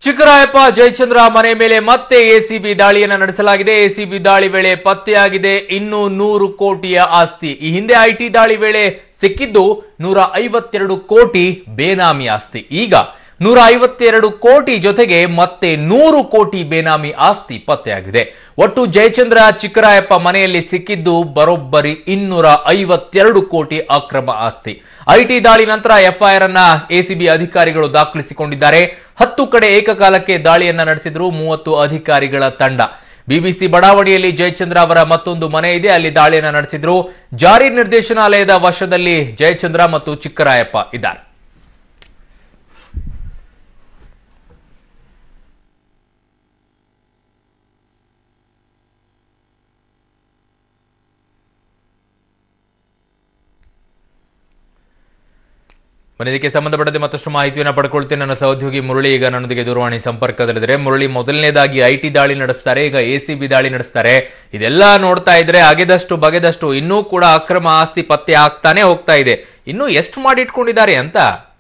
ಚಿಕ್ಕರಾಯಪ್ಪ ಜಯಚಂದ್ರ ಮನೆ ಮೇಲೆ ಮತ್ತೆ ಎಸಿಬಿ ದಾಳಿಯನ್ನ ನಡೆಸಲಾಗಿದೆ ಎಸಿಬಿ ದಾಳಿ ವೇಳೆ ಪತ್ತೆಯಾಗಿದೆ ಇನ್ನೂ ನೂರು ಕೋಟಿಯ ಆಸ್ತಿ ಈ ಹಿಂದೆ ಐಟಿ ದಾಳಿ ವೇಳೆ ಸಿಕ್ಕಿದ್ದು ನೂರ ಐವತ್ತೆರಡು ಕೋಟಿ ಬೇನಾಮಿ ಆಸ್ತಿ ಈಗ ನೂರ ಐವತ್ತೆರಡು ಕೋಟಿ ಜೊತೆಗೆ ಮತ್ತೆ ನೂರು ಕೋಟಿ ಬೇನಾಮಿ ಆಸ್ತಿ ಪತ್ತೆಯಾಗಿದೆ ಒಟ್ಟು ಜಯಚಂದ್ರ ಚಿಕ್ಕರಾಯಪ್ಪ ಮನೆಯಲ್ಲಿ ಸಿಕ್ಕಿದ್ದು ಬರೋಬ್ಬರಿ ಇನ್ನೂರ ಐವತ್ತೆರಡು ಕೋಟಿ ಅಕ್ರಮ ಆಸ್ತಿ ಐಟಿ ದಾಳಿ ನಂತರ ಎಫ್ಐಆರ್ ಅನ್ನ ಎಸಿಬಿ ಅಧಿಕಾರಿಗಳು ದಾಖಲಿಸಿಕೊಂಡಿದ್ದಾರೆ ಹತ್ತು ಕಡೆ ಏಕಕಾಲಕ್ಕೆ ದಾಳಿಯನ್ನ ನಡೆಸಿದ್ರು ಮೂವತ್ತು ಅಧಿಕಾರಿಗಳ ತಂಡ ಬಿಬಿಸಿ ಬಡಾವಣೆಯಲ್ಲಿ ಜಯಚಂದ್ರ ಅವರ ಮತ್ತೊಂದು ಮನೆ ಇದೆ ಅಲ್ಲಿ ದಾಳಿಯನ್ನ ನಡೆಸಿದ್ರು ಜಾರಿ ನಿರ್ದೇಶನಾಲಯದ ವಶದಲ್ಲಿ ಜಯಚಂದ್ರ ಮತ್ತು ಚಿಕ್ಕರಾಯಪ್ಪ ಇದ್ದಾರೆ ಬನ್ನಿ ಇದಕ್ಕೆ ಸಂಬಂಧಪಟ್ಟಂತೆ ಮತ್ತಷ್ಟು ಮಾಹಿತಿಯನ್ನು ಪಡ್ಕೊಳ್ತೇನೆ ನನ್ನ ಸಹೋದ್ಯೋಗಿ ಮುರಳಿ ಈಗ ನನ್ನೊಂದಿಗೆ ದೂರವಾಣಿ ಸಂಪರ್ಕದಲ್ಲಿದ್ದಾರೆ ಮುರಳಿ ಮೊದಲನೇದಾಗಿ ಐ ಟಿ ದಾಳಿ ನಡೆಸ್ತಾರೆ ಈಗ ಎ ಸಿ ಬಿ ದಾಳಿ ನಡೆಸ್ತಾರೆ ಇದೆಲ್ಲ ನೋಡ್ತಾ ಇದ್ರೆ ಅಗೆದಷ್ಟು ಬಗೆದಷ್ಟು ಇನ್ನೂ ಕೂಡ ಅಕ್ರಮ ಆಸ್ತಿ ಪತ್ತೆ ಆಗ್ತಾನೆ ಹೋಗ್ತಾ ಇದೆ ಇನ್ನೂ ಎಷ್ಟು ಮಾಡಿಟ್ಕೊಂಡಿದ್ದಾರೆ ಅಂತ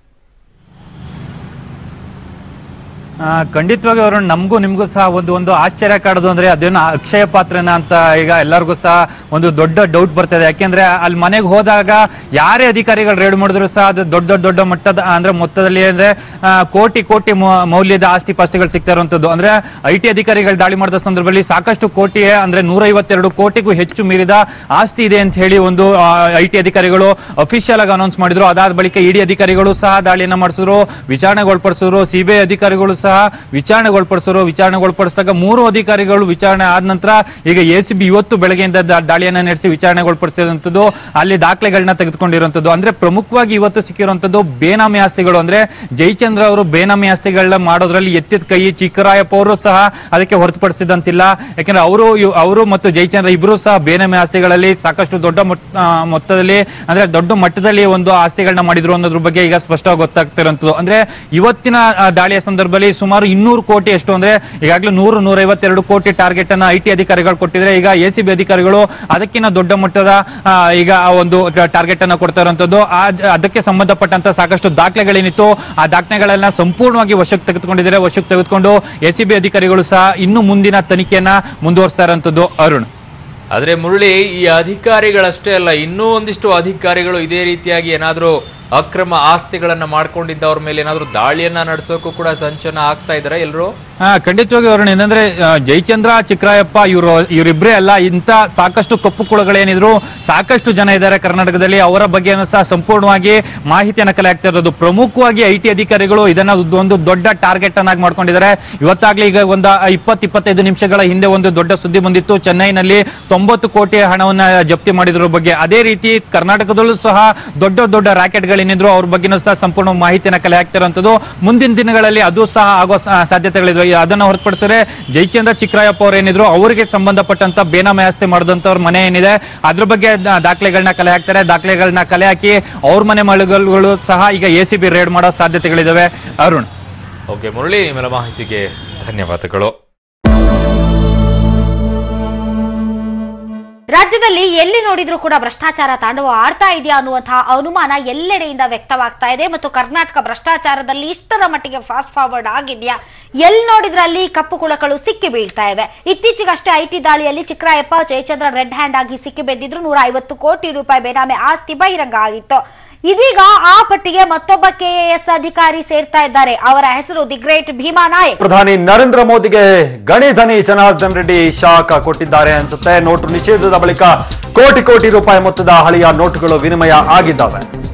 ಆ, ಖಂಡಿತವಾಗಿ ಅವರು ನಮಗೂ ನಿಮಗೂ ಸಹ ಒಂದು ಒಂದು ಆಶ್ಚರ್ಯ ಕಾಡೋದು ಅಂದ್ರೆ ಅದೇನು ಅಕ್ಷಯ ಪಾತ್ರನ ಅಂತ ಈಗ ಎಲ್ಲರಿಗೂ ಸಹ ಒಂದು ದೊಡ್ಡ ಡೌಟ್ ಬರ್ತದೆ ಯಾಕೆಂದ್ರೆ ಅಲ್ಲಿ ಮನೆಗೆ ಹೋದಾಗ ಯಾರೇ ಅಧಿಕಾರಿಗಳು ರೇಡ್ ಮಾಡಿದ್ರು ಸಹ ಅದು ದೊಡ್ಡ ದೊಡ್ಡ ದೊಡ್ಡ ಮಟ್ಟದ ಅಂದ್ರೆ ಮೊತ್ತದಲ್ಲಿ ಅಂದ್ರೆ ಆ, ಕೋಟಿ ಕೋಟಿ ಮೌ- ಮೌಲ್ಯದ ಆಸ್ತಿ ಪಾಸ್ತಿಗಳು ಸಿಗ್ತಾ ಇರುವಂತದ್ದು ಅಂದ್ರೆ ಐ ಟಿ ಅಧಿಕಾರಿಗಳು ದಾಳಿ ಮಾಡಿದ ಸಂದರ್ಭದಲ್ಲಿ ಸಾಕಷ್ಟು ಕೋಟಿ ಅಂದ್ರೆ ನೂರೈವತ್ತೆರಡು ಕೋಟಿಗೂ ಹೆಚ್ಚು ಮೀರಿದ ಆಸ್ತಿ ಇದೆ ಅಂತ ಹೇಳಿ ಒಂದು ಐ ಟಿ ಅಧಿಕಾರಿಗಳು ಅಫಿಷಿಯಲ್ ಆಗಿ ಅನೌನ್ಸ್ ಮಾಡಿದ್ರು ಅದಾದ ಬಳಿಕ ಇಡಿ ಅಧಿಕಾರಿಗಳು ಸಹ ದಾಳಿಯನ್ನ ಮಾಡಿಸಿದ್ರು ವಿಚಾರಣೆಗೊಳಪಡಿಸಿದ್ರು ಸಿಬಿಐ ಅಧಿಕಾರಿಗಳು ಸಹ ವಿಚಾರಣೆಗೊಳಪಡಿಸಿದ್ರು ವಿಚಾರಣೆಗೊಳಪಡಿಸಿದಾಗ ಮೂರು ಅಧಿಕಾರಿಗಳು ವಿಚಾರಣೆ ಆದ ನಂತರ ಈಗ ಎ ಸಿ ಬಿ ಇವತ್ತು ಬೆಳಗ್ಗೆಯಿಂದ ದಾ- ದಾಳಿಯನ್ನ ನಡೆಸಿ ವಿಚಾರಣೆಗೊಳಪಡಿಸಿರುವಂತದ್ದು ಅಲ್ಲಿ ದಾಖಲೆಗಳನ್ನ ತೆಗೆದುಕೊಂಡಿರುವಂತದ್ದು ಅಂದ್ರೆ ಪ್ರಮುಖವಾಗಿ ಇವತ್ತು ಸಿಕ್ಕಿರುವಂತದ್ದು ಬೇನಾಮಿ ಆಸ್ತಿಗಳು ಅಂದ್ರೆ ಜಯಚಂದ್ರ ಅವರು ಬೇನಾಮಿ ಆಸ್ತಿಗಳನ್ನ ಮಾಡೋದ್ರಲ್ಲಿ ಎತ್ತಿದ ಕೈ ಚಿಕ್ಕರಾಯಪ್ಪ ಅವರು ಸಹ ಅದಕ್ಕೆ ಹೊರತುಪಡಿಸಿದಂತಿಲ್ಲ ಯಾಕಂದ್ರೆ ಅವರು ಅವರು ಮತ್ತು ಜಯಚಂದ್ರ ಇಬ್ಬರು ಸಹ ಬೇನಾಮಿ ಆಸ್ತಿಗಳಲ್ಲಿ ಸಾಕಷ್ಟು ದೊಡ್ಡ ಮೊತ್ತ- ಆ, ಮೊತ್ತದಲ್ಲಿ ಅಂದ್ರೆ ದೊಡ್ಡ ಮಟ್ಟದಲ್ಲಿ ಒಂದು ಆಸ್ತಿಗಳನ್ನ ಮಾಡಿದ್ರು ಅನ್ನೋದ್ರ ಬಗ್ಗೆ ಈಗ ಸ್ಪಷ್ಟವಾಗಿ ಗೊತ್ತಾಗ್ತಿರೋಂಥದ್ದು ಅಂದ್ರೆ ಇವತ್ತಿನ ಆ, ದಾಳಿಯ ಸಂದರ್ಭದಲ್ಲಿ ಸುಮಾರು ಇನ್ನೂರು ಕೋಟಿ ಎಷ್ಟು ಅಂದ್ರೆ ಈಗಾಗಲೇ ನೂರು ನೂರೈವತ್ತೆರಡು ಕೋಟಿ ಟಾರ್ಗೆಟ್ ಅನ್ನ ಐ ಟಿ ಅಧಿಕಾರಿಗಳು ಕೊಟ್ಟಿದ್ರೆ ಈಗ ಎ ಸಿ ಬಿ ಅಧಿಕಾರಿಗಳು ಅದಕ್ಕಿಂತ ದೊಡ್ಡ ಮಟ್ಟದ ಆ, ಈಗ ಆ ಒಂದು ಟಾರ್ಗೆಟ್ ಅನ್ನ ಕೊಡ್ತಾ ಇರುವಂತದ್ದು ಅದಕ್ಕೆ ಸಂಬಂಧಪಟ್ಟಂತ ಸಾಕಷ್ಟು ದಾಖಲೆಗಳೇನಿತ್ತು ಆ ದಾಖಲೆಗಳನ್ನ ಸಂಪೂರ್ಣವಾಗಿ ವಶಕ್ಕೆ ತೆಗೆದುಕೊಂಡಿದ್ದಾರೆ ವಶಕ್ಕೆ ತೆಗೆದುಕೊಂಡು ಎ ಸಿ ಬಿ ಅಧಿಕಾರಿಗಳು ಸಹ ಇನ್ನು ಮುಂದಿನ ತನಿಖೆಯನ್ನ ಮುಂದುವರಿಸ್ತಾ ಇರುವಂತದ್ದು ಅರುಣ್ ಆದ್ರೆ ಮುರಳಿ ಈ ಅಧಿಕಾರಿಗಳಷ್ಟೇ ಅಲ್ಲ ಇನ್ನೂ ಒಂದಿಷ್ಟು ಅಧಿಕಾರಿಗಳು ಇದೇ ರೀತಿಯಾಗಿ ಏನಾದ್ರೂ ಅಕ್ರಮ ಆಸ್ತಿಗಳನ್ನ ಮಾಡ್ಕೊಂಡಿದ್ದವ್ರ ಮೇಲೆ ಏನಾದ್ರೂ ದಾಳಿಯನ್ನ ನಡೆಸೋಕ್ಕೂ ಕೂಡ ಸಂಚನ ಆಗ್ತಾ ಇದಾರೆ ಎಲ್ರು ಹಾ ಖಂಡಿತವಾಗಿ ಅರುಣ್ ಏನಂದ್ರೆ ಆ, ಜಯಚಂದ್ರ ಚಿಕ್ಕರಾಯಪ್ಪ ಇವರು ಇವರಿಬ್ರೇ ಅಲ್ಲ ಇಂತ ಸಾಕಷ್ಟು ಕಪ್ಪು ಕುಳಗಳೇನಿದ್ರು ಸಾಕಷ್ಟು ಜನ ಇದ್ದಾರೆ ಕರ್ನಾಟಕದಲ್ಲಿ ಅವರ ಬಗ್ಗೆನೂ ಸಹ ಸಂಪೂರ್ಣವಾಗಿ ಮಾಹಿತಿಯನ್ನ ಕಲೆ ಆಗ್ತಾ ಇರೋದು ಪ್ರಮುಖವಾಗಿ ಐ ಟಿ ಅಧಿಕಾರಿಗಳು ಇದನ್ನ ಒಂದು ದೊಡ್ಡ ಟಾರ್ಗೆಟ್ ಅನ್ನಾಗಿ ಮಾಡ್ಕೊಂಡಿದ್ದಾರೆ ಇವತ್ತಾಗ್ಲೇ ಈಗ ಒಂದು ಇಪ್ಪತ್ತು ಇಪ್ಪತ್ತೈದು ನಿಮಿಷಗಳ ಹಿಂದೆ ಒಂದು ದೊಡ್ಡ ಸುದ್ದಿ ಬಂದಿತ್ತು ಚೆನ್ನೈನಲ್ಲಿ ತೊಂಬತ್ತು ಕೋಟಿ ಹಣವನ್ನ ಜಪ್ತಿ ಮಾಡಿದ್ರ ಬಗ್ಗೆ ಅದೇ ರೀತಿ ಕರ್ನಾಟಕದಲ್ಲೂ ಸಹ ದೊಡ್ಡ ದೊಡ್ಡ ರಾಕೆಟ್ಗಳೇನಿದ್ರು ಅವ್ರ ಬಗ್ಗೆನೂ ಸಹ ಸಂಪೂರ್ಣ ಮಾಹಿತಿಯನ್ನ ಕಲೆ ಆಗ್ತಿರೋಂಥದ್ದು ಮುಂದಿನ ದಿನಗಳಲ್ಲಿ ಅದು ಸಹ ಆಗೋ ಸಾ- ಸಾಧ್ಯತೆಗಳಿದ್ವು ಈ- ಅದನ್ನ ಹೊರತುಪಡಿಸಿದ್ರೆ ಜಯಚಂದ್ರ ಚಿಕ್ಕರಾಯಪ್ಪ ಅವ್ರು ಏನಿದ್ರು ಅವರಿಗೆ ಸಂಬಂಧಪಟ್ಟಂತ ಬೇನಾಮಿ ಆಸ್ತಿ ಮಾಡಿದಂತವ್ರ ಮನೆ ಏನಿದೆ ಅದ್ರ ಬಗ್ಗೆ ದ- ದಾಖಲೆಗಳನ್ನ ಕಲೆ ಹಾಕ್ತಾರೆ ದಾಖಲೆಗಳನ್ನ ಕಲೆ ಹಾಕಿ ಅವ್ರ ಮನೆ ಮಳೆಗಳು ಸಹ ಈಗ ಎ ಸಿ ಬಿ ರೇಡ್ ಮಾಡೋ ಸಾಧ್ಯತೆಗಳಿದಾವೆ ಅರುಣ್ ಓಕೆ ಮುರಳಿ ನಿಮ್ಮೆಲ್ಲ ಮಾಹಿತಿಗೆ ಧನ್ಯವಾದಗಳು ರಾಜ್ಯದಲ್ಲಿ ಎಲ್ಲಿ ನೋಡಿದ್ರೂ ಕೂಡ ಭ್ರಷ್ಟಾಚಾರ ತಾಂಡವ ಆಡ್ತಾ ಇದೆಯಾ ಅನ್ನುವಂತಹ ಅನುಮಾನ ಎಲ್ಲೆಡೆಯಿಂದ ವ್ಯಕ್ತವಾಗ್ತಾ ಇದೆ ಮತ್ತು ಕರ್ನಾಟಕ ಭ್ರಷ್ಟಾಚಾರದಲ್ಲಿ ಇಷ್ಟರ ಮಟ್ಟಿಗೆ ಫಾಸ್ಟ್ ಫಾರ್ವರ್ಡ್ ಆಗಿದೆಯಾ ಎಲ್ಲಿ ನೋಡಿದ್ರೆ ಅಲ್ಲಿ ಕಪ್ಪು ಕುಳಕಗಳು ಸಿಕ್ಕಿ ಬೀಳ್ತಾ ಇವೆ ಇತ್ತೀಚೆಗಷ್ಟೇ ಐಟಿ ದಾಳಿಯಲ್ಲಿ ಚಿಕ್ಕರಾಯಪ್ಪ ಜಯಚಂದ್ರ ರೆಡ್ ಹ್ಯಾಂಡ್ ಆಗಿ ಸಿಕ್ಕಿ ಬೆದ್ದಿದ್ರು ನೂರ ಐವತ್ತು ಕೋಟಿ ರೂಪಾಯಿ ಬೇನಾಮಿ ಆಸ್ತಿ ಬಹಿರಂಗ ಆಗಿತ್ತು ಇದೀಗ ಆ ಪಟ್ಟಿಗೆ ಮತ್ತೊಬ್ಬ ಕೆಎಎಸ್ ಅಧಿಕಾರಿ ಸೇರ್ತಾ ಇದ್ದಾರೆ ಅವರ ಹೆಸರು ದಿ ಗ್ರೇಟ್ ಭೀಮಾ ನಾಯಕ್ ಪ್ರಧಾನಿ ನರೇಂದ್ರ ಮೋದಿಗೆ ಗಣಿ ಧನಿ ಜನಾರ್ದನ್ ರೆಡ್ಡಿ ಶಾಕ್ ಕೊಟ್ಟಿದ್ದಾರೆ ಅನ್ಸುತ್ತೆ ನೋಟು ನಿಷೇಧದ ಬಳಿಕ ಕೋಟಿ ಕೋಟಿ ರೂಪಾಯಿ ಮೊತ್ತದ ಹಳೆಯ ನೋಟುಗಳು ವಿನಿಮಯ ಆಗಿದ್ದಾವೆ